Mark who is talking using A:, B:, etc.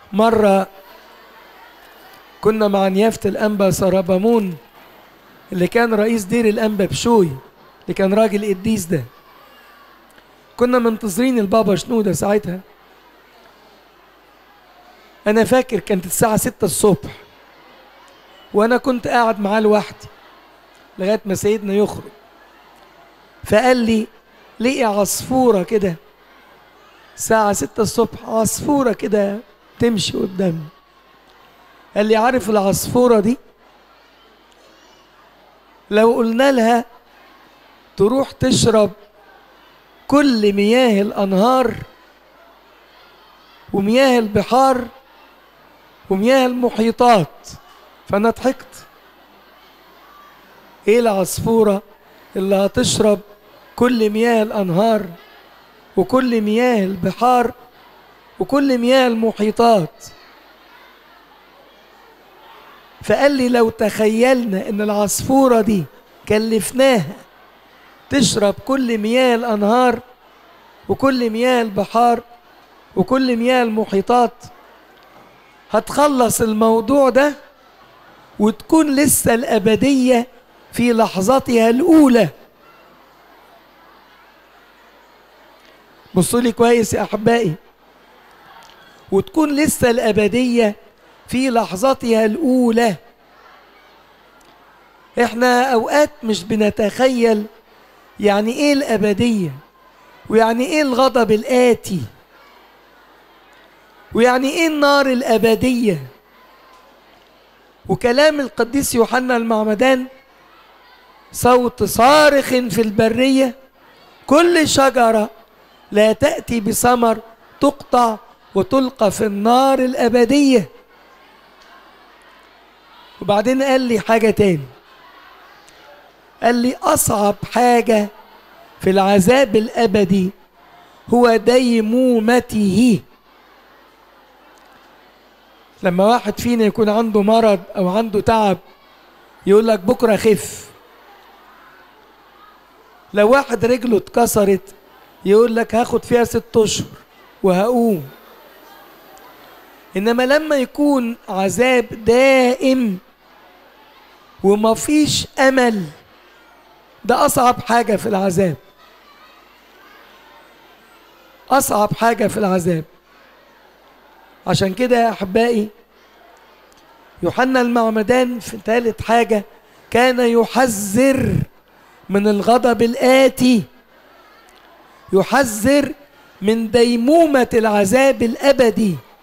A: مرة كنا مع نيافة الأنبا سرابامون اللي كان رئيس دير الأنبا بشوي اللي كان راجل قديس ده كنا منتظرين البابا شنودة ساعتها أنا فاكر كانت الساعة ستة الصبح وأنا كنت قاعد معاه لوحدي لغاية ما سيدنا يخرج فقال لي لقي عصفورة كده الساعة ستة الصبح عصفورة كده تمشي قدامي قال لي عارف العصفورة دي لو قلنا لها تروح تشرب كل مياه الأنهار ومياه البحار ومياه المحيطات فأنا ضحكت إيه العصفورة اللي هتشرب كل مياه الأنهار وكل مياه البحار وكل مياه المحيطات فقال لي لو تخيلنا ان العصفورة دي كلفناها تشرب كل مياه الانهار وكل مياه البحار وكل مياه المحيطات هتخلص الموضوع ده وتكون لسه الابدية في لحظتها الاولى بصوا لي كويس يا احبائي وتكون لسه الابديه في لحظتها الاولى احنا اوقات مش بنتخيل يعني ايه الابديه ويعني ايه الغضب الاتي ويعني ايه النار الابديه وكلام القديس يوحنا المعمدان صوت صارخ في البريه كل شجره لا تاتي بثمر تقطع وتلقى في النار الابديه وبعدين قال لي حاجة تاني قال لي أصعب حاجة في العذاب الأبدي هو ديمومته لما واحد فينا يكون عنده مرض أو عنده تعب يقول لك بكرة خف لو واحد رجله اتكسرت يقول لك هاخد فيها ست أشهر وهقوم إنما لما يكون عذاب دائم ومفيش امل ده اصعب حاجه في العذاب اصعب حاجه في العذاب عشان كده يا احبائي يوحنا المعمدان في ثالث حاجه كان يحذر من الغضب الاتي يحذر من ديمومه العذاب الابدي